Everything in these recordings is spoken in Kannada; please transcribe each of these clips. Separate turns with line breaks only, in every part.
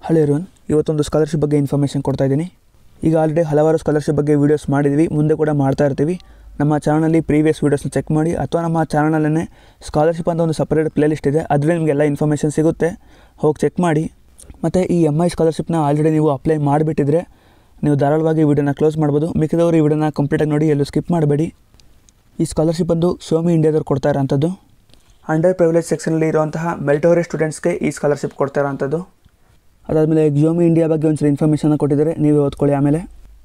ಹಲೋ ಇರೋನ್ ಇವತ್ತೊಂದು ಸ್ಕಾಲರ್ಶಿಪ್ ಬಗ್ಗೆ ಇನ್ಫಾರ್ಮೇಷನ್ ಕೊಡ್ತಾ ಇದ್ದೀನಿ ಈಗ ಆಲ್ರೆಡಿ ಹಲವಾರು ಸ್ಕಾಲರ್ಶಿಪ್ ಬಗ್ಗೆ ವೀಡಿಯೋಸ್ ಮಾಡಿದ್ವಿ ಮುಂದೆ ಕೂಡ ಮಾಡ್ತಾ ಇರ್ತೀವಿ ನಮ್ಮ ಚಾನಲಲ್ಲಿ ಪ್ರೀವಿಯಸ್ ವೀಡಿಯೋಸ್ನ ಚೆಕ್ ಮಾಡಿ ಅಥವಾ ನಮ್ಮ ಚಾನಲಲ್ಲೇ ಸ್ಕಾಲರ್ಶಿಪ್ ಅಂತ ಒಂದು ಸಪ್ರೇಟ್ ಪ್ಲೇಲಿಸ್ಟ್ ಇದೆ ಅದರಲ್ಲಿ ನಿಮಗೆಲ್ಲ ಇನ್ಫಾರ್ಮೇಷನ್ ಸಿಗುತ್ತೆ ಹೋಗಿ ಚೆಕ್ ಮಾಡಿ ಮತ್ತು ಈ ಎಮ್ ಐ ಸ್ಕಾಲರ್ಶಿಪ್ನ ಆಲ್ರೆಡಿ ನೀವು ಅಪ್ಲೈ ಮಾಡಿಬಿಟ್ಟಿದ್ರೆ ನೀವು ಧಾರಾಳವಾಗಿ ವಿಡಿಯೋನ ಕ್ಲೋಸ್ ಮಾಡ್ಬೋದು ಮಿಕ್ಕಿದವರು ಈ ವಿಡಿಯೋನ ಕಂಪ್ಲೀಟಾಗಿ ನೋಡಿ ಎಲ್ಲೂ ಸ್ಕಿಪ್ ಮಾಡಬೇಡಿ ಈ ಸ್ಕಾಲರ್ಶಿಪ್ ಬಂದು ಶೋಮಿ ಇಂಡಿಯಾದವ್ರು ಕೊಡ್ತಾ ಇರೋಂಥದ್ದು ಅಂಡರ್ ಪ್ರಿವಿಲೇಜ್ ಸೆಕ್ಷನಲ್ಲಿ ಇರುವಂತಹ ಮೆಲ್ಟೋರಿ ಸ್ಟೂಡೆಂಟ್ಸ್ಗೆ ಈ ಸ್ಕಾಲರ್ಶಿಪ್ ಕೊಡ್ತಾ ಇರೋಂಥದ್ದು ಅದಾದಮೇಲೆ ಜಿಯೋಮಿ ಇಂಡಿಯಾ ಬಗ್ಗೆ ಒಂದ್ಸರಿ ಇನ್ಫಾರ್ಮೇಷನ್ನ ಕೊಟ್ಟಿದ್ದಾರೆ ನೀವು ಓದ್ಕೊಳ್ಳಿ ಆಮೇಲೆ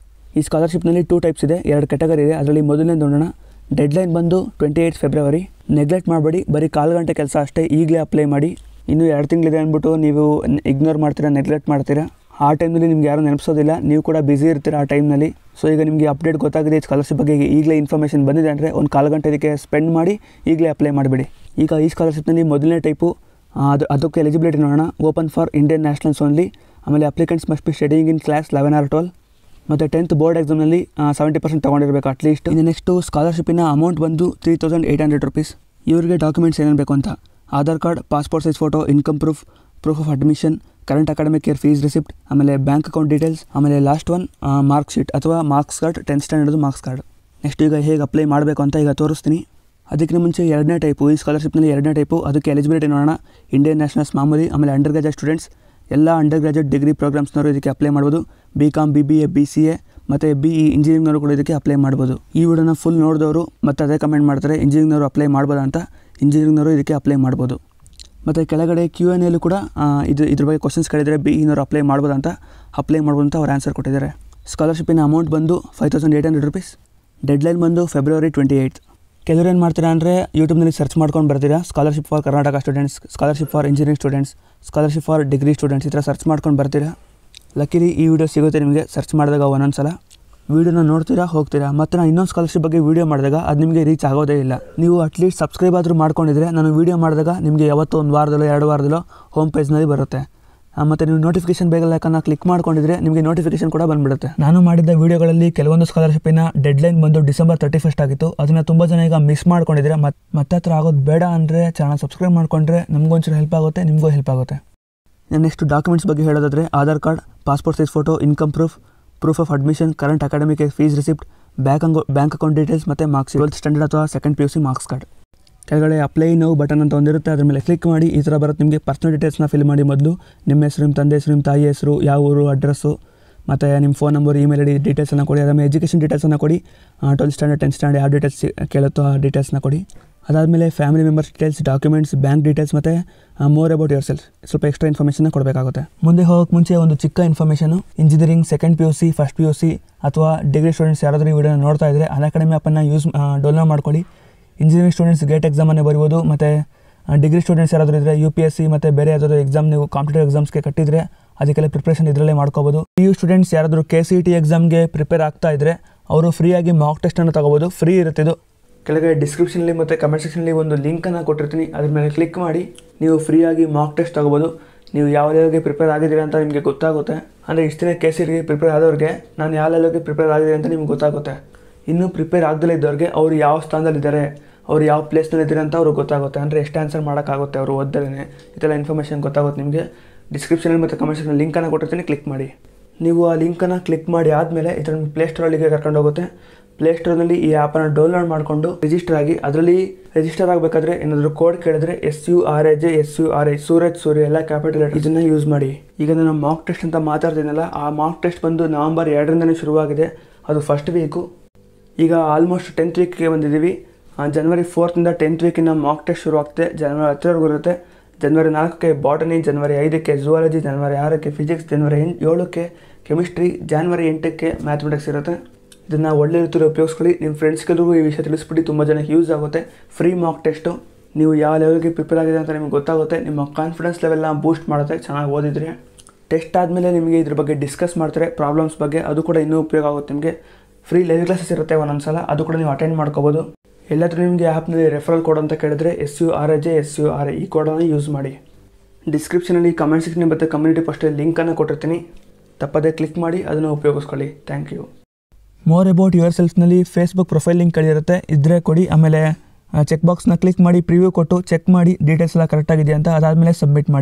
ಈ ಸ್ಕಾಲರ್ಶಿಪ್ನಲ್ಲಿ ಟೂ ಟೈಪ್ಸ್ ಇದೆ ಎರಡು ಕೆಟಗರಿ ಇದೆ ಅದರಲ್ಲಿ ಮೊದಲನೇ ನೋಡೋಣ ಡೆಡ್ಲೈನ್ ಬಂದು ಟ್ವೆಂಟಿ ಏಯ್ಟ್ ಫೆಬ್ರವರಿ ನೆಗ್ಲೆಕ್ಟ್ ಮಾಡಬೇಡಿ ಬರೀ ಕಾಲು ಗಂಟೆ ಕೆಲಸ ಅಷ್ಟೇ ಈಗಲೇ ಅಪ್ಲೈ ಮಾಡಿ ಇನ್ನೂ ಎರಡು ತಿಂಗಳಿದೆ ಅಂದ್ಬಿಟ್ಟು ನೀವು ಇಗ್ನೋರ್ ಮಾಡ್ತೀರಾ ನೆಗ್ಲೆಕ್ಟ್ ಮಾಡ್ತೀರಾ ಆ ಟೈಮ್ನಲ್ಲಿ ನಿಮ್ಗೆ ಯಾರೂ ನೆನಪಿಸೋದಿಲ್ಲ ನೀವು ಕೂಡ ಬ್ಯುಸಿ ಇರ್ತೀರ ಆ ಟೈಮ್ನಲ್ಲಿ ಸೊ ಈಗ ನಿಮಗೆ ಅಪ್ಡೇಟ್ ಗೊತ್ತಾಗಿದೆ ಸ್ಕಾಲರ್ಶಿಪ್ ಬಗ್ಗೆ ಈಗಲೇ ಇನ್ಫಾರ್ಮೇಷನ್ ಬಂದಿದೆ ಅಂದರೆ ಒಂದು ಕಾಲು ಗಂಟೆ ಇದಕ್ಕೆ ಸ್ಪೆಂಡ್ ಮಾಡಿ ಈಗಲೇ ಅಪ್ಲೈ ಮಾಡಿಬಿಡಿ ಈಗ ಈ ಸ್ಕಾಲರ್ಶಿಪ್ನಲ್ಲಿ ಮೊದಲನೇ ಟೈಪು ಅದು ಅದಕ್ಕೆ ಎಲಿಜಿಬಿಲಿಟಿ ನೋಡೋಣ open for Indian nationals only ಆಮೇಲೆ applicants must be studying in class eleven or twelve ಮತ್ತು ಟೆಂತ್ ಬೋರ್ಡ್ ಎಕ್ಸಾಮ್ನಲ್ಲಿ ಸೆವೆಂಟಿ ಪರ್ಸೆಂಟ್ ತೊಗೊಂಡಿರಬೇಕು ಅಟ್ಲೀಸ್ಟ್ ಇನ್ನು ನೆಕ್ಸ್ಟು ಸ್ಕಾಲರ್ಶಿಪ್ಪಿನ ಅಮೌಂಟ್ ಬಂದು three thousand eight hundred rupees ಇವರಿಗೆ ಡಾಕ್ಯುಮೆಂಟ್ಸ್ ಏನೇನು ಬೇಕು ಅಂತ Aadhaar card passport size photo income proof proof of admission current academic year fees receipt ಆಮೇಲೆ ಬ್ಯಾಂಕ್ ಅಕೌಂಟ್ ಡೀಟೇಲ್ಸ್ ಆಮೇಲೆ ಲಾಸ್ಟ್ ಒನ್ ಮಾರ್ಕ್ ಶೀಟ್ ಅಥವಾ marks card tenth ಸ್ಟ್ಯಾಂಡರ್ಡ್ದು marks card next ಈಗ ಹೇಗೆ ಅಪ್ಲೈ ಮಾಡಬೇಕು ಅಂತ ಈಗ ತೋರಿಸ್ತೀನಿ ಅದಕ್ಕಿಂತ ಮುಂಚೆ ಎರಡನೇ ಟೈಪು ಈ ಸ್ಕಾಲರ್ಶಿಪ್ನಲ್ಲಿ ಎರಡನೇ ಟೈಪು ಅದಕ್ಕೆ ಎಲಿಜಿಬಿಲಿಟಿ ನೋಡೋಣ ಇಂಡಿಯನ್ ನ್ಯಾಷನಲ್ಸ್ ಮಾಮೂಲಿ ಆಮೇಲೆ ಅಂಡರ್ ಗ್ರಾಜುಯೇಟ್ ಸ್ಟೂಡೆಂಟ್ಸ್ ಎಲ್ಲ ಅಂಡರ್ ಗ್ರಾಜುಯೇಟ್ ಡಿಗ್ರಿ ಪ್ರೋಗ್ರಾಮ್ಸ್ನವರು ಇದಕ್ಕೆ ಅಪ್ಲೈ ಮಾಡ್ಬೋದು B com B B A B C A ಮತ್ತು ಬಿ ಇ ಇಂಜಿನಿಯರಿಂಗ್ನವರು ಕೂಡ ಇದಕ್ಕೆ ಅಪ್ಲೈ ಮಾಡ್ಬೋದು ಈ ವಿಡಿಯೋನ ಫುಲ್ ನೋಡಿದವರು ಮತ್ತು ಅದೇ ಕಮೆಂಟ್ ಮಾಡ್ತಾರೆ ಇಂಜಿನಿಯರಿಂಗ್ನವರು ಅಪ್ಲೈ ಮಾಡ್ಬೋದಾ ಅಂತ ಇಂಜಿನಿಯರಿಂಗ್ನವರು ಇದಕ್ಕೆ ಅಪ್ಲೈ ಮಾಡ್ಬೋದು ಮತ್ತು ಕೆಳಗಡೆ ಕ್ಯೂ ಎನ್ ಎಲ್ಲೂ ಕೂಡ ಆ, ಇದು ಇದ್ರ ಬಗ್ಗೆ ಕ್ವಶನ್ಸ್ ಕೇಳಿದರೆ ಬಿ ಇನವರು ಅಪ್ಲೈ ಮಾಡ್ಬೋದು ಅಂತ ಅಪ್ಲೈ ಮಾಡ್ಬೋದು ಅಂತ ಅವ್ರು ಆನ್ಸರ್ ಕೊಟ್ಟಿದ್ದಾರೆ ಸ್ಕಾಲರ್ಶಿಪ್ಪಿನ ಅಮೌಂಟ್ ಬಂದು five thousand eight hundred rupees deadline ಬಂದು ಫೆಬ್ರವರಿ ಟ್ವೆಂಟಿ ಏಯ್ಟ್ ಕೆಲವರು ಏನು ಮಾಡ್ತೀರಾ ಅಂದರೆ ಯೂಟ್ಯೂಬ್ನಲ್ಲಿ ಸರ್ಚ್ ಮಾಡ್ಕೊಂಡು ಬರ್ತೀರಾ scholarship for Karnataka students scholarship for engineering students scholarship for degree students ಈ ಥರ ಸರ್ಚ್ ಮಾಡ್ಕೊಂಡು ಬರ್ತೀರಾ ಲಕ್ಕಿಲಿ ಈ ವಿಡಿಯೋ ಸಿಗುತ್ತೆ ನಿಮಗೆ ಸರ್ಚ್ ಮಾಡಿದಾಗ ಒಂದೊಂದು ಸಲ ವೀಡಿಯೋನ ನೋಡ್ತೀರಾ ಹೋಗ್ತೀರಾ ಮತ್ತು ನಾನು ಇನ್ನೊಂದು ಸ್ಕಾಲರ್ಶಿಪ್ ಬಗ್ಗೆ ವೀಡಿಯೋ ಮಾಡಿದಾಗ ಅದು ನಿಮಗೆ ರೀಚ್ ಆಗೋದೇ ಇಲ್ಲ ನೀವು ಅಟ್ಲೀಸ್ಟ್ ಸಬ್ಸ್ಕ್ರೈಬ್ ಆದರೂ ಮಾಡ್ಕೊಂಡಿದ್ರೆ ನಾನು ವೀಡಿಯೋ ಮಾಡಿದಾಗ ನಿಮಗೆ ಯಾವತ್ತೋ ಒಂದು ವಾರದಲ್ಲೋ ಎರಡು ವಾರದಲ್ಲೋ ಹೋಮ್ ಪೇಜ್ನಲ್ಲಿ ಬರುತ್ತೆ ಆ, ಮತ್ತು ನೀವು ನೋಟಿಫಿಕೇಶನ್ ಬೇಗ ಲೈಕನ್ನು ಕ್ಲಿಕ್ ಮಾಡ್ಕೊಂಡಿದ್ರೆ ನಿಮಗೆ ನೋಟಿಫಿಕೇಶನ್ ಕೂಡ ಬಂದ್ಬಿಡುತ್ತೆ ನಾನು ಮಾಡಿದ ವೀಡಿಯೋಗಳಲ್ಲಿ ಕೆಲವೊಂದು ಸ್ಕಾಲರ್ಶಿಪ್ಪಿನ ಡೆಡ್ಲೈನ್ ಬಂದು ಡಿಸೆಂಬರ್ ತರ್ಟಿ ಫಸ್ಟ್ ಆಗಿತ್ತು ಅದನ್ನು ತುಂಬ ಜನ ಈಗ ಮಿಸ್ ಮಾಡ್ಕೊಂಡಿದ್ರೆ ಮತ್ತೆ ಮತ್ತೆ ಹತ್ರ ಆಗೋದು ಬೇಡ ಅಂದರೆ ಚಾನಲ್ ಸಬ್ಸ್ಕ್ರೈಬ್ ಮಾಡ್ಕೊಂಡ್ರೆ ನಮಗೊಂಚೂರು ಹೆಲ್ಪ್ ಆಗುತ್ತೆ ನಿಮಗೂ ಹೆಲ್ಪ್ ಆಗುತ್ತೆ ನೆಕ್ಸ್ಟ್ ಡಾಕ್ಯುಮೆಂಟ್ಸ್ ಬಗ್ಗೆ ಹೇಳೋದಾದರೆ Aadhaar card passport size photo income proof proof of admission current academic fees receipt bank ಅಂಗೋ ಬ್ಯಾಂಕ್ ಅಕೌಂಟ್ ಡೀಟೇಲ್ಸ್ ಮತ್ತು ಮಾರ್ಕ್ಸ್ ಟ್ವೆಲ್ತ್ ಸ್ಟ್ಯಾಂಡರ್ಡ್ ಅಥವಾ second P U C marks card ಕೆಳಗಡೆ ಅಪ್ಲೈ ನೋವು ಬಟನ್ ಅಂತ ಒಂದಿರುತ್ತೆ ಅದ್ರ ಮೇಲೆ ಕ್ಲಿಕ್ ಮಾಡಿ ಈ ಥರ ಬರುತ್ತೆ ನಿಮಗೆ ಪರ್ಸನಲ್ ಡೀಟೇಲ್ಸ್ನ ಫಿಲ್ ಮಾಡಿ ಮೊದಲು ನಿಮ್ಮ ಹೆಸರು ನಿಮ್ಮ ತಂದೆ ಹೆಸರು ನಿಮ್ಮ ತಾಯಿ ಹೆಸರು ಯಾವ ಊರು ಅಡ್ರೆಸ್ಸು ಮತ್ತು ನಿಮ್ಮ phone number email I D ಡೀಟೇಲ್ಸನ್ನು ಕೊಡಿ ಅದಾದಮೇಲೆ ಎಜುಕೇಷನ್ ಡೀಟೇಲ್ಸನ್ನು ಕೊಡಿ ಟ್ವೆಲ್ತ್ ಸ್ಟ್ಯಾಂಡರ್ಡ್ ಟೆಂತ್ ಸ್ಟ್ಯಾಂಡರ್ಡ್ ಯಾವ ಡೀಟೇಲ್ಸ್ ಕೇಳುತ್ತೋ ಆ ಡೀಟೇಲ್ಸ್ನ ಕೊಡಿ ಅದಾದಮೇಲೆ family members details documents bank details ಮತ್ತು ಮೋರ್ ಅಬೌಟ್ ಯುವರ್ ಸೆಲ್ಫ್ ಸ್ವಲ್ಪ ಎಕ್ಸ್ಟ್ರಾ ಇನ್ಫಾರ್ಮೇಷನ್ ಕೊಡಬೇಕಾಗುತ್ತೆ ಮುಂದೆ ಹೋಗೋಕ್ಕೆ ಮುಂಚೆ ಒಂದು ಚಿಕ್ಕ information engineering second P U C first P U C ಅಥವಾ ಡಿಗ್ರಿ ಸ್ಟೂಡೆಂಟ್ಸ್ ಯಾರಾದರೂ ಈ ವಿಡಿಯೋನ ನೋಡ್ತಾ ಇದ್ದರೆ ಅಕಾಡೆಮಿ ಆ್ಯಪನ್ನು ಯೂಸ್ ಡೌನ್ಲೋಡ್ ಮಾಡ್ಕೊಳ್ಳಿ ಇಂಜಿನಿಯರಿಂಗ್ ಸ್ಟೂಡೆಂಟ್ಸ್ ಗೇಟ್ ಎಕ್ಸಾಮನ್ನೇ ಬರಿಬೋದು ಮತ್ತು ಡಿಗ್ರಿ ಸ್ಟೂಡೆಂಟ್ಸ್ ಯಾರಾದರೂ ಇದ್ದರೆ ಯು ಪಿ ಎಸ್ ಸಿ ಮತ್ತು ಬೇರೆ ಯಾವುದಾದ್ರು ಎಕ್ಸಾಮ್ ನೀವು ಕಾಂಪಿಟೇಟಿವ್ ಎಕ್ಸಾಮ್ಸ್ಗೆ ಕಟ್ಟಿದರೆ ಅದಕ್ಕೆಲ್ಲ ಪ್ರಿಪ್ರೇಷನ್ ಇದರಲ್ಲೇ ಮಾಡ್ಕೋಬೋದು ಪಿ ಯು ಸ್ಟೂಡೆಂಟ್ಸ್ ಯಾರಾದರೂ ಕೆ ಸಿ ಟಿ ಎಕ್ಸಾಮ್ಗೆ ಪ್ರಿಪೇರ್ ಆಗ್ತಾ ಇದ್ದರೆ ಅವರು ಫ್ರೀಯಾಗಿ ಮಾಕ್ ಟೆಸ್ಟನ್ನು ತಗೋಬೋದು ಫ್ರೀ ಇರುತ್ತೆ ಇದು ಕೆಳಗಡೆ ಡಿಸ್ಕ್ರಿಪ್ಷನಲ್ಲಿ ಮತ್ತು ಕಮೆಂಟ್ ಸೆಕ್ಷನಲ್ಲಿ ಒಂದು ಲಿಂಕನ್ನು ಕೊಟ್ಟಿರ್ತೀನಿ ಅದ್ರ ಮೇಲೆ ಕ್ಲಿಕ್ ಮಾಡಿ ನೀವು ಫ್ರೀಯಾಗಿ ಮಾಕ್ ಟೆಸ್ಟ್ ತಗೋಬೋದು ನೀವು ಯಾವ ಲೆವೆಲ್ಗೆ ಪ್ರಿಪೇರ್ ಆಗಿದ್ದೀರಾ ಅಂತ ನಿಮಗೆ ಗೊತ್ತಾಗುತ್ತೆ ಅಂದರೆ ಇಷ್ಟು ದಿನ ಕೆ ಸಿಗೆ ಪ್ರಿಪೇರ್ ಆದವ್ರಿಗೆ ನಾನು ಯಾವ ಲೆವೆಲ್ಗೆ ಪ್ರಿಪೇರ್ ಆಗಿದೆ ಅಂತ ನಿಮ್ಗೆ ಗೊತ್ತಾಗುತ್ತೆ ಇನ್ನೂ ಪ್ರಿಪೇರ್ ಆಗದಲ್ಲೇ ಇದ್ದವ್ರಿಗೆ ಅವ್ರು ಯಾವ ಸ್ಥಾನದಲ್ಲಿದ್ದಾರೆ ಅವ್ರು ಯಾವ ಪ್ಲೇಸ್ನಲ್ಲಿ ಇದ್ದಾರೆ ಅಂತ ಅವ್ರಿಗೆ ಗೊತ್ತಾಗುತ್ತೆ ಅಂದರೆ ಎಷ್ಟು ಆನ್ಸರ್ ಮಾಡೋಕ್ಕಾಗುತ್ತೆ ಅವರು ಓದ್ದಲೇ ಇದೆಲ್ಲ ಇನ್ಫಾರ್ಮೇಷನ್ ಗೊತ್ತಾಗುತ್ತೆ ನಿಮಗೆ ಡಿಸ್ಕ್ರಿಪ್ಷನಲ್ಲಿ ಮತ್ತು ಕಮೆಂಟ್ ಸೆಕ್ಷನ್ ಲಿಂಕನ್ನು ಕೊಟ್ಟಿರ್ತೀನಿ ಕ್ಲಿಕ್ ಮಾಡಿ ನೀವು ಆ ಲಿಂಕನ್ನು ಕ್ಲಿಕ್ ಮಾಡಿ ಆದಮೇಲೆ ಇದರ ಪ್ಲೇಸ್ಟೋರಲ್ಲಿಗೆ ಕರ್ಕೊಂಡು ಹೋಗುತ್ತೆ ಪ್ಲೇಸ್ಟೋರ್ನಲ್ಲಿ ಈ ಆ್ಯಪನ್ನು ಡೌನ್ಲೋಡ್ ಮಾಡಿಕೊಂಡು ರಿಜಿಸ್ಟರ್ ಆಗಿ ಅದರಲ್ಲಿ ರಿಜಿಸ್ಟರ್ ಆಗಬೇಕಾದ್ರೆ ಏನಾದರೂ ಕೋಡ್ ಕೇಳಿದ್ರೆ S U R A J S U R I Suraj Surya ಎಲ್ಲ ಕ್ಯಾಪಿಟಲ್ ಇದನ್ನು ಯೂಸ್ ಮಾಡಿ ಈಗ ನಾನು ಮಾಕ್ ಟೆಸ್ಟ್ ಅಂತ ಮಾತಾಡ್ತೀನಲ್ಲ ಆ ಮಾಕ್ ಟೆಸ್ಟ್ ಬಂದು ನವಂಬರ್ ಎರಡರಿಂದನೇ ಶುರುವಾಗಿದೆ ಅದು ಫಸ್ಟ್ ವೀಕು ಈಗ ಆಲ್ಮೋಸ್ಟ್ ಟೆಂತ್ ವೀಕ್ಗೆ ಬಂದಿದ್ದೀವಿ ಆ, ಜನವರಿ ಫೋರ್ತಿಂದ ಟೆಂತ್ ವೀಕಿನ ಮಾಕ್ ಟೆಸ್ಟ್ ಶುರು ಆಗ್ತದೆ ಜನವರಿ ಹತ್ತರವರೆಗೂ ಇರುತ್ತೆ ಜನವರಿ ನಾಲ್ಕಕ್ಕೆ ಬಾಟನಿ ಜನವರಿ ಐದಕ್ಕೆ ಝುವಾಲಜಿ ಜನವರಿ ಆರಕ್ಕೆ ಫಿಸಿಕ್ಸ್ ಜನವರಿ ಎಂಟು ಏಳಕ್ಕೆ ಕೆಮಿಸ್ಟ್ರಿ ಜಾನ್ವರಿ ಎಂಟಕ್ಕೆ ಮ್ಯಾಥಮೆಟಿಕ್ಸ್ ಇರುತ್ತೆ ಇದನ್ನು ಒಳ್ಳೆ ರೀತಿಯಲ್ಲಿ ಉಪಯೋಗಿಸ್ಕೊಳ್ಳಿ ನಿಮ್ಮ ಫ್ರೆಂಡ್ಸ್ಗೆಲ್ಲರಿಗೂ ಈ ವಿಷಯ ತಿಳಿಸ್ಬಿಟ್ಟು ತುಂಬ ಜನಕ್ಕೆ ಯೂಸ್ ಆಗುತ್ತೆ ಫ್ರೀ ಮಾಕ್ ಟೆಸ್ಟು ನೀವು ಯಾವ ಲೆವೆಲ್ಗೆ ಪ್ರಿಪೇರ್ ಆಗಿದೆ ಅಂತ ನಿಮಗೆ ಗೊತ್ತಾಗುತ್ತೆ ನಿಮ್ಮ ಕಾನ್ಫಿಡೆನ್ಸ್ ಲೆವೆಲ್ನ ಬೂಸ್ಟ್ ಮಾಡುತ್ತೆ ಚೆನ್ನಾಗಿ ಓದಿದ್ರೆ ಟೆಸ್ಟ್ ಆದಮೇಲೆ ನಿಮಗೆ ಇದ್ರ ಬಗ್ಗೆ ಡಿಸ್ಕಸ್ ಮಾಡ್ತಾರೆ ಪ್ರಾಬ್ಲಮ್ಸ್ ಬಗ್ಗೆ ಅದು ಕೂಡ ಇನ್ನೂ ಉಪಯೋಗ ಆಗುತ್ತೆ ನಿಮಗೆ ಫ್ರೀ ಲೈವ್ ಕ್ಲಾಸಸ್ ಇರುತ್ತೆ ಒಂದೊಂದು ಸಲ ಅದು ಕೂಡ ನೀವು ಅಟೆಂಡ್ ಮಾಡ್ಕೋಬೋದು ಎಲ್ಲಾದರೂ ನಿಮಗೆ ಆ್ಯಪ್ನಲ್ಲಿ ರೆಫರಲ್ ಕೋಡ್ ಅಂತ ಕೇಳಿದ್ರೆ S U R A J S U R A ಈ ಕೋಡನ್ನು ಯೂಸ್ ಮಾಡಿ ಡಿಸ್ಕ್ರಿಪ್ಷನಲ್ಲಿ ಕಮೆಂಟ್ ಸೆಕ್ಷನ್ ಮತ್ತು ಕಮ್ಯುನಿಟಿ ಪೋಸ್ಟಲ್ಲಿ ಲಿಂಕನ್ನು ಕೊಟ್ಟಿರ್ತೀನಿ ತಪ್ಪದೇ ಕ್ಲಿಕ್ ಮಾಡಿ ಅದನ್ನು ಉಪಯೋಗಿಸ್ಕೊಳ್ಳಿ ಥ್ಯಾಂಕ್ ಯು ಮೋರ್ ಅಬೌಟ್ ಯುವರ್ ಸೆಲ್ಫ್ನಲ್ಲಿ ಫೇಸ್ಬುಕ್ ಪ್ರೊಫೈಲ್ ಲಿಂಕ್ ಕಳಿರುತ್ತೆ ಇದ್ರೆ ಕೊಡಿ ಆಮೇಲೆ ಚೆಕ್ ಬಾಕ್ಸ್ನ ಕ್ಲಿಕ್ ಮಾಡಿ ಪ್ರಿವ್ಯೂ ಕೊಟ್ಟು ಚೆಕ್ ಮಾಡಿ ಡೀಟೇಲ್ಸ್ ಎಲ್ಲ ಕರೆಕ್ಟಾಗಿದೆಯಾ ಅಂತ ಅದಾದಮೇಲೆ ಸಬ್ಮಿಟ್ ಮಾಡಿ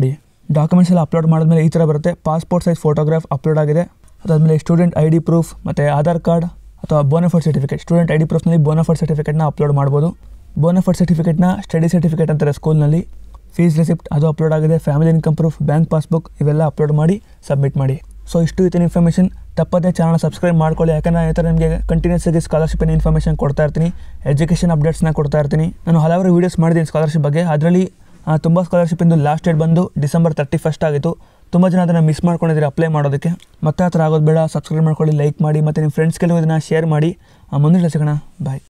ಡಾಕ್ಯುಮೆಂಟ್ಸ್ ಎಲ್ಲ ಅಪ್ಲೋಡ್ ಮಾಡಿದ್ಮೇಲೆ ಈ ಥರ ಬರುತ್ತೆ ಪಾಸ್ಪೋರ್ಟ್ ಸೈಜ್ ಫೋಟೋಗ್ರಾಫ್ ಅಪ್ಲೋಡ್ ಆಗಿದೆ ಅದಾದಮೇಲೆ ಸ್ಟೂಡೆಂಟ್ ಐ ಡಿ ಪ್ರೂಫ್ ಮತ್ತು ಆಧಾರ್ ಕಾರ್ಡ್ ಅಥವಾ bonafide certificate student I D ಪ್ರೂಫ್ನಲ್ಲಿ ಬೋನಫೈಡ್ ಸರ್ಟಿಫಿಕೇಟ್ನ ಅಪ್ಲೋಡ್ ಮಾಡ್ಬೋದು ಬೋನಫೈಡ್ ಸರ್ಟಿಫಿಕೇಟ್ನ ಸ್ಟಡಿ ಸರ್ಟಿಫಿಕೇಟ್ ಅಂತಾರೆ ಸ್ಕೂಲ್ನಲ್ಲಿ ಫೀಸ್ ರಿಸಿಪ್ಟ್ ಅದು ಅಪ್ಲೋಡ್ ಆಗಿದೆ family income proof bank passbook ಇವೆಲ್ಲ ಅಪ್ಲೋಡ್ ಮಾಡಿ ಸಬ್ಮಿಟ್ ಮಾಡಿ ಸೊ ಇಷ್ಟು ಇತ್ತಿನ ಇನ್ಫಾರ್ಮೇಷನ್ ತಪ್ಪದೇ ಚಾನಲ್ ಸಬ್ಸ್ಕ್ರೈಬ್ ಮಾಡ್ಕೊಳ್ಳಿ ಯಾಕಂದರೆ ಈ ಥರ ನಿಮಗೆ ಕಂಟಿನ್ಯೂಸ್ ಆಗಿ ಸ್ಕಾಲರ್ಶಿಪಿನ ಇನ್ಫಾರ್ಮೇಷನ್ ಕೊಡ್ತಾ ಇರ್ತೀನಿ ಎಜುಕೇಷನ್ ಅಪ್ಡೇಟ್ಸ್ನ ಕೊಡ್ತಾ ಇರ್ತೀನಿ ನಾನು ಹಲವಾರು ವೀಡಿಯೋಸ್ ಮಾಡಿದ್ದೀನಿ ಸ್ಕಾಲರ್ಶಿಪ್ ಬಗ್ಗೆ ಅದರಲ್ಲಿ ತುಂಬ ಸ್ಕಾಲರ್ಶಿಪಿಂದು ಲಾಸ್ಟ್ ಡೇಟ್ ಬಂದು ಡಿಸೆಂಬರ್ ತರ್ಟಿ ಫಸ್ಟ್ ಆಗಿತ್ತು ತುಂಬ ಜನ ಅದನ್ನು ಮಿಸ್ ಮಾಡ್ಕೊಂಡಿದ್ದೀರಿ ಅಪ್ಲೈ ಮಾಡೋದಕ್ಕೆ ಮತ್ತೆ ಆ ಥರ ಆಗೋದು ಬೇಡ ಸಬ್ಸ್ಕ್ರೈಬ್ ಮಾಡ್ಕೊಳ್ಳಿ ಲೈಕ್ ಮಾಡಿ ಮತ್ತು ನಿಮ್ಮ ಫ್ರೆಂಡ್ಸ್ಗೆಲ್ಲೂ ಇದನ್ನು ಶೇರ್ ಮಾಡಿ ಆ, ಮುಂದಿನ ಸಿಗೋಣ ಬಾಯ್